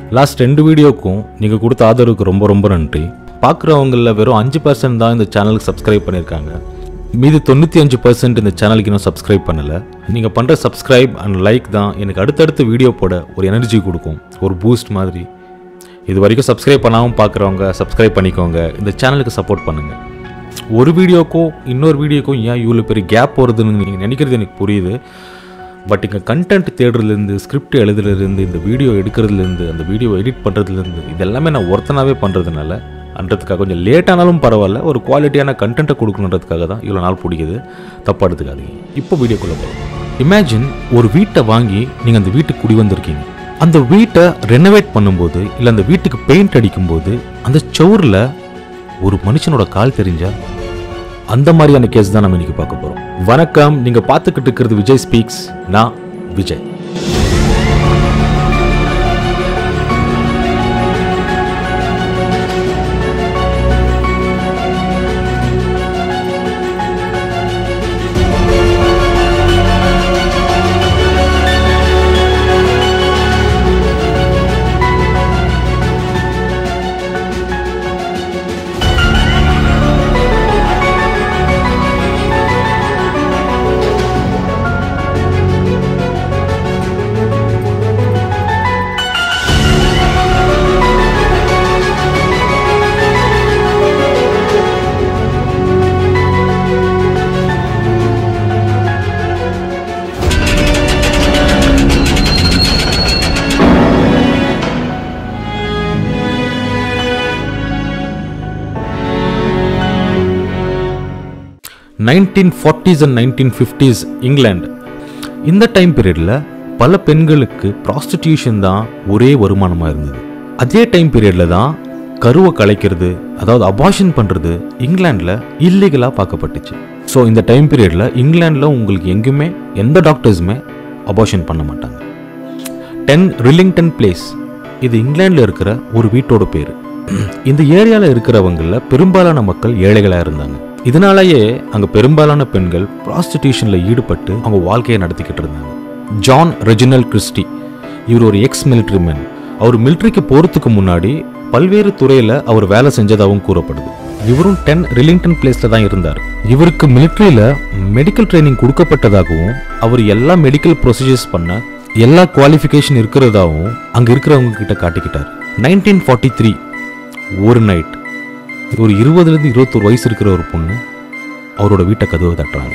last ரெண்டு வீடியோக்கும் நீங்கள் கொடுத்த ஆதரவுக்கு ரொம்ப ரொம்ப நன்றி பார்க்குறவங்களில் வெறும் அஞ்சு பர்சன்ட் தான் இந்த சேனலுக்கு சப்ஸ்கிரைப் பண்ணியிருக்காங்க மீதி தொண்ணூற்றி அஞ்சு பர்சன்ட் இந்த சேனலுக்கு இன்னும் சப்ஸ்கிரைப் பண்ணலை நீங்கள் பண்ணுற சப்ஸ்கிரைப் அண்ட் லைக் தான் எனக்கு அடுத்தடுத்து வீடியோ போட ஒரு எனர்ஜி கொடுக்கும் ஒரு பூஸ்ட் மாதிரி இது வரைக்கும் சப்ஸ்கிரைப் பண்ணாமல் பார்க்குறவங்க சப்ஸ்கிரைப் பண்ணிக்கோங்க இந்த சேனலுக்கு சப்போர்ட் பண்ணுங்கள் ஒரு வீடியோக்கும் இன்னொரு வீடியோக்கும் ஏன் இவ்வளோ பெரிய கேப் வருதுன்னு நீங்கள் நினைக்கிறது எனக்கு புரியுது பட் இங்கே கண்டென்ட் தேடுறதுலேருந்து ஸ்கிரிப்ட் எழுதுறதுலேருந்து இந்த வீடியோ எடுக்கிறதுலேருந்து அந்த வீடியோ எடிட் பண்ணுறதுலேருந்து இது எல்லாமே நான் ஒருத்தனாவே பண்ணுறதுனால அன்றதுக்காக கொஞ்சம் லேட் ஆனாலும் பரவாயில்ல ஒரு குவாலிட்டியான கண்டென்ட்டை கொடுக்கணுன்றதுக்காக தான் இவ்வளோ நாள் பிடிக்குது தப்பாக எடுத்துக்காதீங்க இப்போ வீடியோக்குள்ளே போகிறோம் இமேஜின் ஒரு வீட்டை வாங்கி நீங்கள் அந்த வீட்டுக்கு குடி வந்திருக்கீங்க அந்த வீட்டை ரெனோவேட் பண்ணும்போது இல்லை அந்த வீட்டுக்கு பெயிண்ட் அடிக்கும்போது அந்த சவுரில் ஒரு மனுஷனோட கால் தெரிஞ்சா அந்த மாதிரியான கேஸ் தான் நம்ம இன்னைக்கு பார்க்க போறோம் வணக்கம் நீங்க பார்த்துக்கிட்டு இருக்கிறது விஜய் ஸ்பீக்ஸ் நான் Vijay nineteen forties and nineteen fifties இங்கிலாந்து இந்த டைம் பீரியடில் பல பெண்களுக்கு ப்ராஸ்டிடியூஷன் தான் ஒரே வருமானமாக இருந்தது அதே டைம் பீரியடில் தான் கருவை கலைக்கிறது அதாவது அபாஷன் பண்ணுறது இங்கிலாண்டில் இல்லீகலாக பார்க்கப்பட்டுச்சு ஸோ இந்த டைம் பீரியடில் இங்கிலாண்டில் உங்களுக்கு எங்கேயுமே எந்த டாக்டர்ஸுமே அபாஷன் பண்ண மாட்டாங்க டென் ரில்லிங்டன் பிளேஸ் இது இங்கிலாண்டில் இருக்கிற ஒரு வீட்டோட பேர் இந்த ஏரியாவில் இருக்கிறவங்கள பெரும்பாலான மக்கள் ஏழைகளாக இருந்தாங்க இதனாலேயே அங்கே பெரும்பாலான பெண்கள் ப்ராஸ்டிடியூஷனில் ஈடுபட்டு அவங்க வாழ்க்கையை நடத்திக்கிட்டு இருந்தாங்க ஜான் ரெஜினல் கிறிஸ்டி இவர் ஒரு எக்ஸ் மிலிட்ரி மேன் அவர் மிலிட்ரிக்கு போகிறதுக்கு முன்னாடி பல்வேறு துறையில் அவர் வேலை செஞ்சதாகவும் கூறப்படுது இவரும் டென் ரிலிங்டன் பிளேஸ்ல தான் இருந்தார் இவருக்கு மிலிட்ரியில மெடிக்கல் ட்ரைனிங் கொடுக்கப்பட்டதாகவும் அவர் எல்லா மெடிக்கல் ப்ரொசீஜர்ஸ் பண்ண எல்லா குவாலிஃபிகேஷன் இருக்கிறதாகவும் அங்க இருக்கிறவங்க கிட்ட காட்டிக்கிட்டார் நைன்டீன் ஃபார்ட்டி த்ரீ ஒரு நைட் ஒரு இருபதுலேருந்து இருபத்தொரு வயசு இருக்கிற ஒரு பொண்ணு அவரோட வீட்டை கதவை தட்டுறாங்க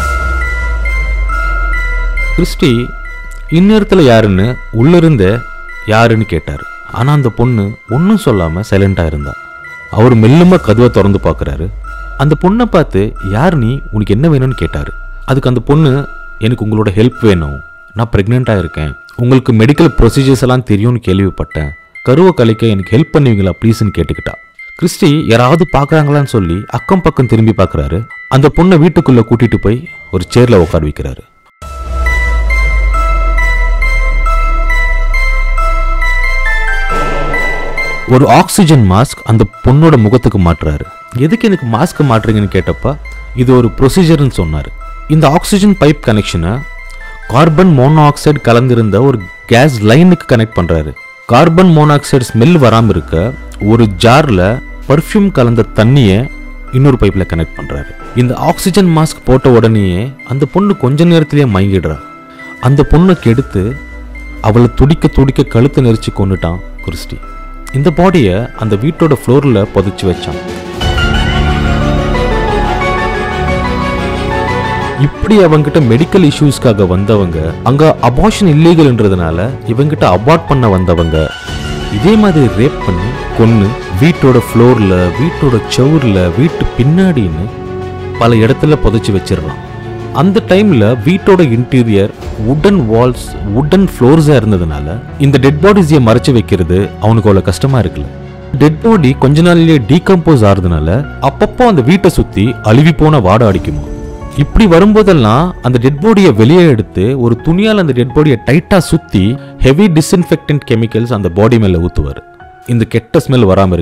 கிறிஸ்டி இந்நேரத்தில் யாருன்னு உள்ளிருந்த யாருன்னு கேட்டார் ஆனால் அந்த பொண்ணு ஒன்றும் சொல்லாமல் சைலண்டாக இருந்தா அவர் மெல்லுமா கதவை திறந்து பார்க்குறாரு அந்த பொண்ணை பார்த்து யார் நீ உனக்கு என்ன வேணும்னு கேட்டார் அதுக்கு அந்த பொண்ணு எனக்கு உங்களோட ஹெல்ப் வேணும் நான் ப்ரெக்னெண்ட்டாக இருக்கேன் உங்களுக்கு மெடிக்கல் ப்ரொசீஜர்ஸ் எல்லாம் தெரியும்னு கேள்விப்பட்டேன் கருவை கலைக்க எனக்கு ஹெல்ப் பண்ணுவீங்களா ப்ளீஸ்னு கேட்டுக்கிட்டா கிறிஸ்டி யாராவது பார்க்குறாங்களான்னு சொல்லி அக்கம் பக்கம் திரும்பி பார்க்குறாரு அந்த பொண்ணை வீட்டுக்குள்ளே கூட்டிட்டு போய் ஒரு சேர்ல உட்கார வைக்கிறாரு ஒரு ஆக்சிஜன் மாஸ்க் அந்த பொண்ணோட முகத்துக்கு மாட்டுறாரு எதுக்கு எனக்கு மாஸ்க் மாட்டுறீங்கன்னு கேட்டப்ப இது ஒரு ப்ரொசீஜர்னு சொன்னார் இந்த ஆக்சிஜன் பைப் கனெக்ஷனை கார்பன் மோனோஆக்சைடு கலந்திருந்த ஒரு கேஸ் லைனுக்கு கனெக்ட் பண்ணுறாரு கார்பன் மோனாக்சைடு ஸ்மெல் வராமல் இருக்க ஒரு ஜாரில் பர்ஃப்யூம் கலந்த தண்ணியை இன்னொரு பைப்பில் கனெக்ட் பண்ணுறாரு இந்த ஆக்சிஜன் மாஸ்க் போட்ட உடனேயே அந்த பொண்ணு கொஞ்ச நேரத்திலேயே மயங்கிடுறா அந்த பொண்ணை கெடுத்து அவளை துடிக்க துடிக்க கழுத்தை நெரிச்சு கொண்டுட்டான் கிறிஸ்டி இந்த பாடியை அந்த வீட்டோட ஃப்ளோரில் புதைச்சி வச்சான் இப்படி அவங்கிட்ட மெடிக்கல் இஷ்யூஸ்க்காக வந்தவங்க அங்க அபார்ஷன் இல்லீகல்ன்றதுனால இவங்கிட்ட அபார்ட் பண்ண வந்தவங்க இதே மாதிரி ரேப் பண்ணி கொன்னு வீட்டோட ஃப்ளோர்ல வீட்டோட சவுர்ல வீட்டு பின்னாடின்னு பல இடத்துல புதைச்சி வச்சிடலாம் அந்த டைம்ல வீட்டோட இன்டீரியர் வுடன் வால்ஸ் வுடன் ஃப்ளோர்ஸா இருந்ததுனால இந்த டெட் பாடிஸையை மறைச்சு வைக்கிறது அவனுக்கு அவ்வளோ கஷ்டமா இருக்குல்ல டெட் பாடி கொஞ்ச நாள்லயே டீகம்போஸ் ஆறதுனால அப்பப்போ அந்த வீட்டை சுத்தி அழுவி போன வாடை அடிக்குமா இப்படி வரும்போதெல்லாம் அந்த டெட் பாடியை வெளியே எடுத்து ஒரு துணியால் அந்த டெட் பாடியை டைட்டாக சுற்றி ஹெவி டிஸ்இன்ஃபெக்டன்ட் கெமிக்கல்ஸ் அந்த பாடி மேலே ஊற்றுவார் இந்த கெட்ட ஸ்மெல் வராமல் இருக்க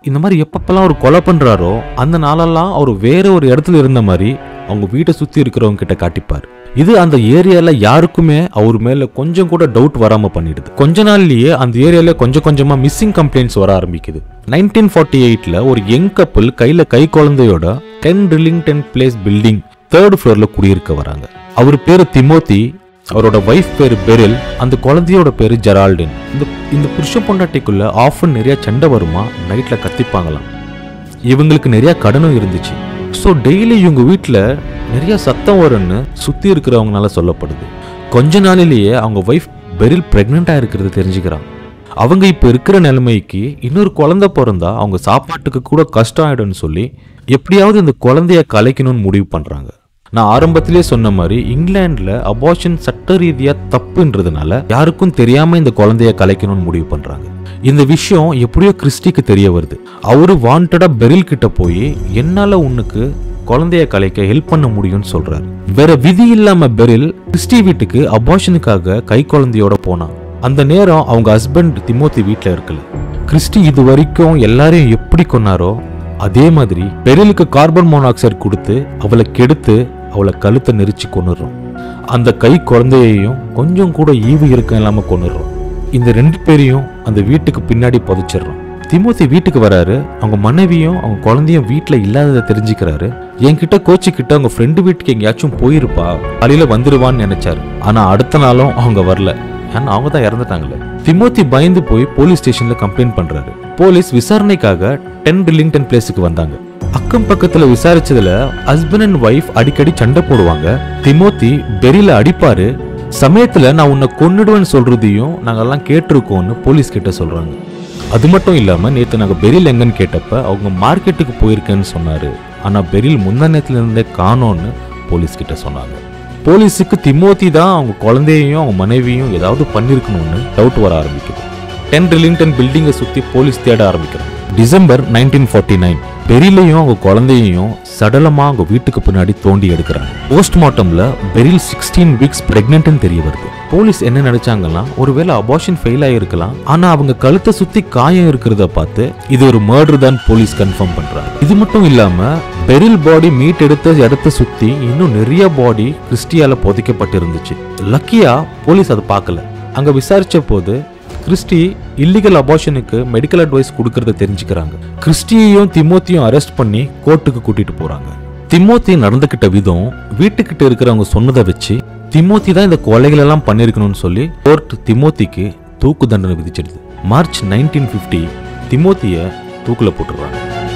இந்த மாதிரி எப்பப்பெல்லாம் அவர் கொலை பண்றாரோ அந்த நாளெல்லாம் அவர் வேற ஒரு இடத்துல இருந்த மாதிரி அவங்க வீட்டை சுத்தி இருக்கிறவங்க கிட்ட காட்டிப்பார் இது அந்த ஏரியால யாருக்குமே அவர் மேல கொஞ்சம் கூட டவுட் வராம பண்ணிடுது கொஞ்ச நாள்லயே அந்த ஏரியால கொஞ்சம் கொஞ்சமா மிஸ்ஸிங் கம்ப்ளைண்ட்ஸ் வர ஆரம்பிக்குது நைன்டீன் ஃபார்ட்டி எயிட்ல ஒரு யங் கப்பல் கையில கை குழந்தையோட ten Rillington Place building third ஃப்ளோர்ல குடியிருக்க வராங்க அவர் பேரு திமோத்தி அவரோட ஒய்ஃப் பேரு பெரில் அந்த குழந்தையோட பேரு ஜெரால்டின் இந்த இந்த புருஷ பொண்டாட்டிக்குள்ள ஆஃபன் நிறைய சண்டை வருமா நைட்ல கத்திப்பாங்களாம் இவங்களுக்கு நிறைய கடனும் இருந்துச்சு ஸோ டெய்லி இவங்க வீட்டில் நிறைய சத்தம் வரும்னு சுற்றி இருக்கிறவங்கனால சொல்லப்படுது கொஞ்ச நாளிலேயே அவங்க ஒய்ஃப் பெரில் ப்ரெக்னெண்ட்டாக இருக்கிறது தெரிஞ்சுக்கிறாங்க அவங்க இப்போ இருக்கிற நிலைமைக்கு இன்னொரு குழந்தை பிறந்தா அவங்க சாப்பாட்டுக்கு கூட கஷ்டம் ஆயிடும்னு சொல்லி எப்படியாவது இந்த குழந்தைய கலைக்கணும்னு முடிவு பண்ணுறாங்க நான் ஆரம்பத்திலே சொன்ன மாதிரி இங்கிலாந்துல அபார்ஷன் சட்ட ரீதியா தப்புன்றதுனால யாருக்கும் தெரியாம இந்த குழந்தைய கலைக்கணும்னு முடிவு பண்றாங்க இந்த விஷயம் எப்படியோ கிறிஸ்டிக்கு தெரிய வருது அவரு வாண்டடா பெரில் கிட்ட போய் என்னால உனக்கு குழந்தைய கலைக்க ஹெல்ப் பண்ண முடியும்னு சொல்றாரு வேற விதி இல்லாம பெரில் கிறிஸ்டி வீட்டுக்கு அபார்ஷனுக்காக கை குழந்தையோட போனான் அந்த நேரம் அவங்க ஹஸ்பண்ட் திமோத்தி வீட்ல இருக்கல கிறிஸ்டி இது வரைக்கும் எல்லாரையும் எப்படி கொன்னாரோ அதே மாதிரி பெரிலுக்கு கார்பன் மோனாக்சைடு கொடுத்து அவளை கெடுத்து அவளை கழுத்தை நெரிச்சு கொன்னுடுறோம் அந்த கை குழந்தையையும் கொஞ்சம் கூட ஈவு இருக்க இல்லாம கொன்னுடுறோம் இந்த ரெண்டு பேரையும் அந்த வீட்டுக்கு பின்னாடி புதைச்சிடுறோம் திமோத்தி வீட்டுக்கு வராரு அவங்க மனைவியும் அவங்க குழந்தையும் வீட்டுல இல்லாததை தெரிஞ்சுக்கிறாரு என்கிட்ட கோச்சிக்கிட்ட அவங்க ஃப்ரெண்டு வீட்டுக்கு எங்கேயாச்சும் போயிருப்பா காலையில வந்துருவான்னு நினைச்சாரு ஆனா அடுத்த நாளும் அவங்க வரல ஏன்னா அவங்க தான் இறந்துட்டாங்களே திமோத்தி பயந்து போய் போலீஸ் ஸ்டேஷன்ல கம்ப்ளைண்ட் பண்றாரு போலீஸ் விசாரணைக்காக டென் ரில்லிங்டன் பிளேஸுக்கு வந்தாங்க அக்கம் பக்கத்துல விசாரிச்சதுல ஹஸ்பண்ட் அண்ட் ஒய்ஃப் அடிக்கடி சண்டை போடுவாங்க திமோத்தி பெரில அடிப்பாரு சமயத்துல நான் உன்னை கொன்னுடுவேன்னு சொல்றதையும் நாங்கெல்லாம் கேட்டிருக்கோம்னு போலீஸ் கிட்ட சொல்றாங்க அது மட்டும் இல்லாம நேத்து நாங்க பெரில் எங்கன்னு கேட்டப்ப அவங்க மார்க்கெட்டுக்கு போயிருக்கேன்னு சொன்னாரு ஆனா பெரில் முந்தானத்துல இருந்தே காணோன்னு போலீஸ் கிட்ட சொன்னாங்க போலீஸுக்கு திமோத்தி தான் அவங்க குழந்தையையும் அவங்க மனைவியும் ஏதாவது பண்ணிருக்கணும்னு டவுட் வர ஆரம்பிக்குது டென் ரிலிங்டன் பில்டிங்கை சுத்தி போலீஸ் தேட ஆரம்பிக்கிறாங்க டிசம்பர் நைன்டீன் ஃபார்ட்டி நைன் பெரிலையும் அவங்க குழந்தையையும் சடலமா அவங்க வீட்டுக்கு பின்னாடி தோண்டி எடுக்கிறாங்க போஸ்ட்மார்ட்டம்ல பெரில் சிக்ஸ்டீன் வீக்ஸ் பிரெக்னென்ட்னு தெரிய வருது போலீஸ் என்ன நினைச்சாங்கன்னா ஒருவேளை அபார்ஷன் ஃபெயில் ஆயிருக்கலாம் ஆனா அவங்க கழுத்தை சுத்தி காயம் இருக்கிறத பார்த்து இது ஒரு மர்டர் தான் போலீஸ் கன்ஃபார்ம் பண்றாங்க இது மட்டும் இல்லாம பெரில் பாடி மீட் எடுத்த இடத்த சுத்தி இன்னும் நிறைய பாடி கிறிஸ்டியால புதைக்கப்பட்டிருந்துச்சு லக்கியா போலீஸ் அதை பார்க்கல அங்க விசாரிச்ச போது கிறிஸ்டி இல்லீகல் அபார்ஷனுக்கு மெடிக்கல் அட்வைஸ் கொடுக்கறத தெரிஞ்சுக்கிறாங்க கிறிஸ்டியையும் திமோத்தியும் அரெஸ்ட் பண்ணி கோர்ட்டுக்கு கூட்டிட்டு போறாங்க திமோத்தி நடந்துக்கிட்ட விதம் வீட்டுக்கிட்ட இருக்கிறவங்க சொன்னதை வச்சு திமோத்தி தான் இந்த கொலைகள் எல்லாம் பண்ணிருக்கணும்னு சொல்லி கோர்ட் திமோத்திக்கு தூக்கு தண்டனை விதிச்சிடுது மார்ச் நைன்டீன் ஃபிஃப்டி திமோத்திய தூக்குல போட்டுடுறாங்க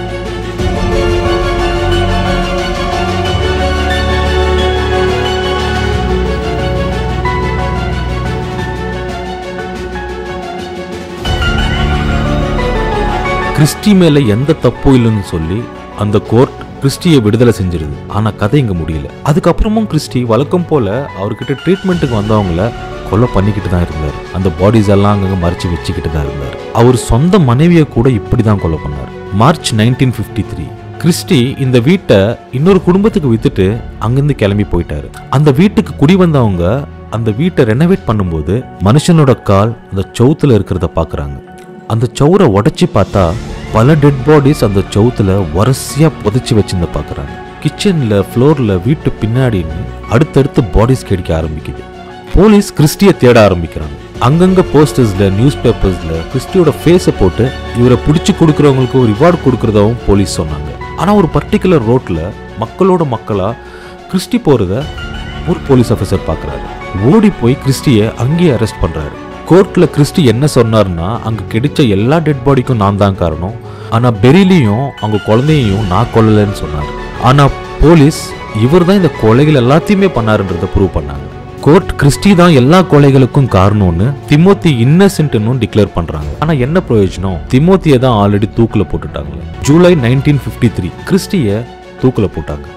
கிறிஸ்டி மேல எந்த தப்பும் இல்லைன்னு சொல்லி அந்த கோர்ட் கிறிஸ்டியை விடுதலை செஞ்சிருது ஆனா கதை இங்க முடியல அதுக்கப்புறமும் கிறிஸ்டி வழக்கம் போல அவர்கிட்ட ட்ரீட்மெண்ட்டுக்கு வந்தவங்கள கொலை பண்ணிக்கிட்டு தான் இருந்தார் அந்த பாடிஸ் எல்லாம் அங்கங்க மறைச்சு வச்சுக்கிட்டு தான் இருந்தார் அவர் சொந்த மனைவியை கூட இப்படி தான் கொலை பண்ணார் March nineteen fifty three Christie இந்த வீட்டை இன்னொரு குடும்பத்துக்கு வித்துட்டு அங்கிருந்து கிளம்பி போயிட்டாரு அந்த வீட்டுக்கு குடி வந்தவங்க அந்த வீட்டை ரெனோவேட் பண்ணும்போது மனுஷனோட கால் அந்த சவுத்துல இருக்கிறத பாக்குறாங்க அந்த சவுரை உடைச்சி பார்த்தா பல டெட் பாடிஸ் அந்த சவுத்துல வரிசையா புதைச்சி வச்சிருந்த பாக்குறாங்க கிச்சன்ல ஃப்ளோர்ல வீட்டு பின்னாடின்னு அடுத்தடுத்து பாடிஸ் கிடைக்க ஆரம்பிக்குது போலீஸ் கிறிஸ்டியை தேட ஆரம்பிக்கிறாங்க அங்கங்க போஸ்டர்ஸ்ல நியூஸ் பேப்பர்ஸ்ல கிறிஸ்டியோட ஃபேஸை போட்டு இவரை பிடிச்சி கொடுக்கறவங்களுக்கு ஒரு ரிவார்டு கொடுக்கறதாவும் போலீஸ் சொன்னாங்க ஆனா ஒரு பர்டிகுலர் ரோட்ல மக்களோட மக்களா கிறிஸ்டி போறத ஒரு போலீஸ் ஆஃபீஸர் பார்க்கறாரு ஓடி போய் கிறிஸ்டியை அங்கேயே அரெஸ்ட் பண்றாரு கோர்ட்ல கிறிஸ்டி என்ன சொன்னார்னா அங்க கிடைச்ச எல்லா டெட் பாடிக்கும் நான் தான் காரணம் ஆனா பெரிலியும் அவங்க குழந்தையையும் நான் கொல்லலைன்னு சொன்னார் ஆனா போலீஸ் இவர் தான் இந்த கொலைகள் எல்லாத்தையுமே பண்ணாருன்றதை ப்ரூவ் பண்ணாங்க கோர்ட் கிறிஸ்டி தான் எல்லா கொலைகளுக்கும் காரணம்னு திமோத்தி இன்னசென்ட்னு டிக்ளேர் பண்றாங்க ஆனா என்ன பிரயோஜனம் திமோத்தியை தான் ஆல்ரெடி தூக்குல போட்டுட்டாங்க ஜூலை நைன்டீன் ஃபிஃப்டி த்ரீ கிறிஸ்டிய தூக்குல போட்டாங்க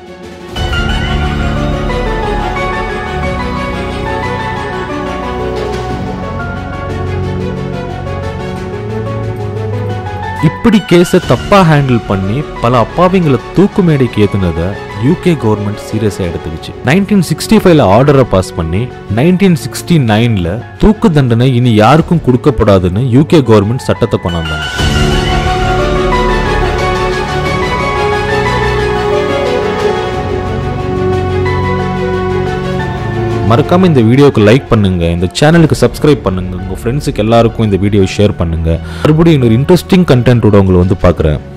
இப்படி கேஸை தப்பா ஹேண்டில் பண்ணி பல அப்பாவிங்களை தூக்கு மேடைக்கு ஏத்துனதை யூகே கவர்மெண்ட் சீரியஸா எடுத்துக்கிச்சு நைன்டீன் சிக்ஸ்டி ஃபைவ்ல ஆர்டரை பாஸ் பண்ணி நைன்டீன் சிக்ஸ்டி நைன்ல தூக்கு தண்டனை இனி யாருக்கும் கொடுக்கப்படாதுன்னு யூகே கவர்மெண்ட் சட்டத்தை கொண்டாந்தாங்க மறக்காம இந்த வீடியோக்கு லைக் பண்ணுங்க இந்த சேனலுக்கு சப்ஸ்கிரைப் பண்ணுங்க உங்க ஃப்ரெண்ட்ஸுக்கு எல்லாருக்கும் இந்த வீடியோ ஷேர் பண்ணுங்க மறுபடியும் இன்னொரு இன்ட்ரெஸ்டிங் கண்டென்ட்டோட உங்களை வந்து பார்க்குறேன்